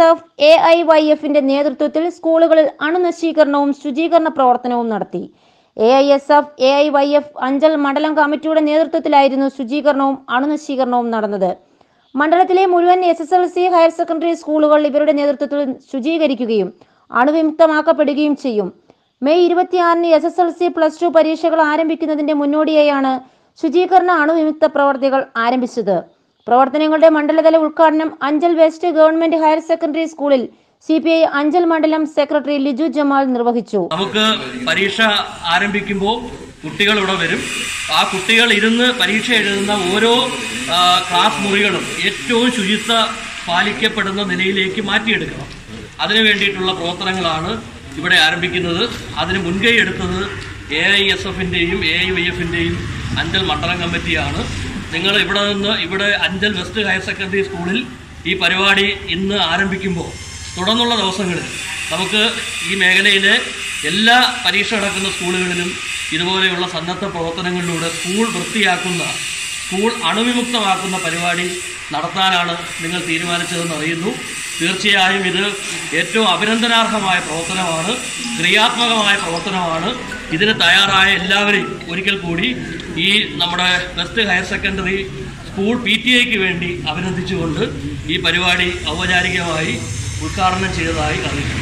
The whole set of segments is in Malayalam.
എഫ് എ ഐ വൈ എഫിന്റെ നേതൃത്വത്തിൽ സ്കൂളുകളിൽ അണുനശീകരണവും ശുചീകരണ പ്രവർത്തനവും നടത്തി A I S F A I Y F Anchal മണ്ഡലം കമ്മിറ്റിയുടെ നേതൃത്വത്തിലായിരുന്നു ശുചീകരണവും അണുനശീകരണവും നടന്നത് മണ്ഡലത്തിലെ മുഴുവൻ S S L C higher secondary സ്കൂളുകൾ ഇവരുടെ നേതൃത്വത്തിൽ ശുചീകരിക്കുകയും അണുവിമുക്തമാക്കപ്പെടുകയും ചെയ്യും മെയ് ഇരുപത്തിയാറിന് S S L C plus two പരീക്ഷകൾ ആരംഭിക്കുന്നതിന്റെ മുന്നോടിയായാണ് ശുചീകരണ അണുവിമുക്ത പ്രവർത്തികൾ ആരംഭിച്ചത് പ്രവർത്തനങ്ങളുടെ മണ്ഡലതല ഉദ്ഘാടനം Anchal west government higher secondary സ്കൂളിൽ സി പി ഐ അഞ്ചൽ മണ്ഡലം സെക്രട്ടറി ലിജു ജമാൽ നിർവഹിച്ചു നമുക്ക് പരീക്ഷ ആരംഭിക്കുമ്പോൾ കുട്ടികൾ ഇവിടെ വരും ആ കുട്ടികൾ ഇരുന്ന് പരീക്ഷ എഴുതുന്ന ഓരോ ആ, ക്ലാസ് മുറികളും ഏറ്റവും ശുചിത്വ പാലിക്കപ്പെടുന്ന നിലയിലേക്ക് മാറ്റിയെടുക്കണം അതിനു വേണ്ടിയിട്ടുള്ള പ്രവർത്തനങ്ങളാണ് ഇവിടെ ആരംഭിക്കുന്നത് അതിന് മുൻകൈ എടുത്തത് എ ഐ എസ് എഫിൻ്റെയും എ ഐ വൈ എഫിൻ്റെയും അഞ്ചൽ മണ്ഡലം കമ്മിറ്റിയാണ് നിങ്ങൾ ഇവിടെ നിന്ന് ഇവിടെ അഞ്ചൽ വെസ്റ്റ് ഹയർ സെക്കൻഡറി സ്കൂളിൽ ഈ പരിപാടി ഇന്ന് ആരംഭിക്കുമ്പോൾ തുടർന്നുള്ള ദിവസങ്ങളിൽ നമുക്ക് ഈ മേഖലയിലെ എല്ലാ പരീക്ഷ നടക്കുന്ന സ്കൂളുകളിലും ഇതുപോലെയുള്ള സന്നദ്ധ പ്രവർത്തനങ്ങളിലൂടെ സ്കൂൾ വൃത്തിയാക്കുന്ന സ്കൂൾ അണുവിമുക്തമാക്കുന്ന പരിപാടി നടത്താനാണ് നിങ്ങൾ തീരുമാനിച്ചതെന്ന് അറിയുന്നു തീർച്ചയായും ഇത് ഏറ്റവും അഭിനന്ദനാർഹമായ പ്രവർത്തനമാണ് ക്രിയാത്മകമായ പ്രവർത്തനമാണ് ഇതിന് തയ്യാറായ എല്ലാവരെയും ഒരിക്കൽ കൂടി ഈ നമ്മുടെ west higher secondary school P T എക്ക് വേണ്ടി അഭിനന്ദിച്ചുകൊണ്ട് ഈ പരിപാടി ഔപചാരികമായി ഉദ്ഘാടനം ചെയ്തതായി അറിയിക്കുന്നു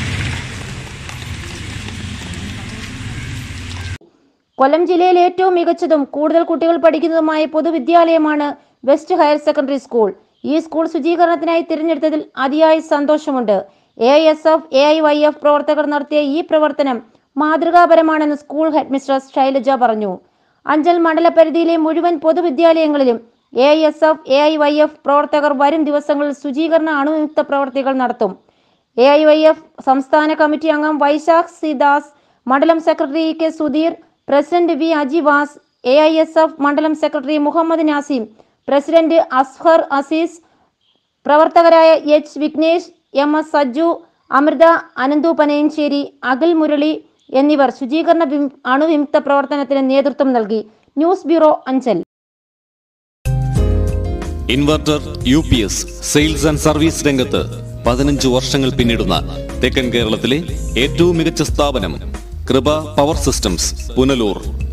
കൊല്ലം ജില്ലയിൽ ഏറ്റവും മികച്ചതും കൂടുതൽ കുട്ടികൾ പഠിക്കുന്നതുമായ പൊതുവിദ്യാലയമാണ് വെസ്റ്റ് ഹയർ സെക്കൻഡറി സ്കൂൾ ഈ സ്കൂൾ ശുചീകരണത്തിനായി തിരഞ്ഞെടുത്തതിൽ അതിയായ സന്തോഷമുണ്ട് A S F A I Y F പ്രവർത്തകർ നടത്തിയ ഈ പ്രവർത്തനം മാതൃകാപരമാണെന്ന് സ്കൂൾ ഹെഡ്മിസ്ട്രസ് ശൈലജ പറഞ്ഞു അഞ്ചൽ മണ്ഡലപരിധിയിലെ മുഴുവൻ പൊതുവിദ്യാലയങ്ങളിലും A S F A I Y F പ്രവർത്തകർ വരും ദിവസങ്ങളിൽ ശുചീകരണ അണുവിമുക്ത പ്രവർത്തികൾ നടത്തും എ ഐ വൈ എഫ് സംസ്ഥാന കമ്മിറ്റി അംഗം വൈശാഖ് സി ദാസ് മണ്ഡലം secretary E K Sudheer president V Ajivas A I S F മണ്ഡലം സെക്രട്ടറി മുഹമ്മദ് നാസിം പ്രസിഡന്റ് അസ്ഹർ അസീസ് പ്രവർത്തകരായ H Vignesh M S Sajju Amritha Ananthu Panayancheri Akhil Murali എന്നിവർ ശുചീകരണ വിം- അണുവിമുക്ത പ്രവർത്തനത്തിന് നേതൃത്വം നൽകി news bureau Anchal inverter U P S sales and service രംഗത്ത് പതിനഞ്ച് വർഷങ്ങൾ പിന്നിടുന്ന തെക്കൻ കേരളത്തിലെ ഏറ്റവും മികച്ച സ്ഥാപനം കൃപ പവർ സിസ്റ്റംസ് പുനലൂർ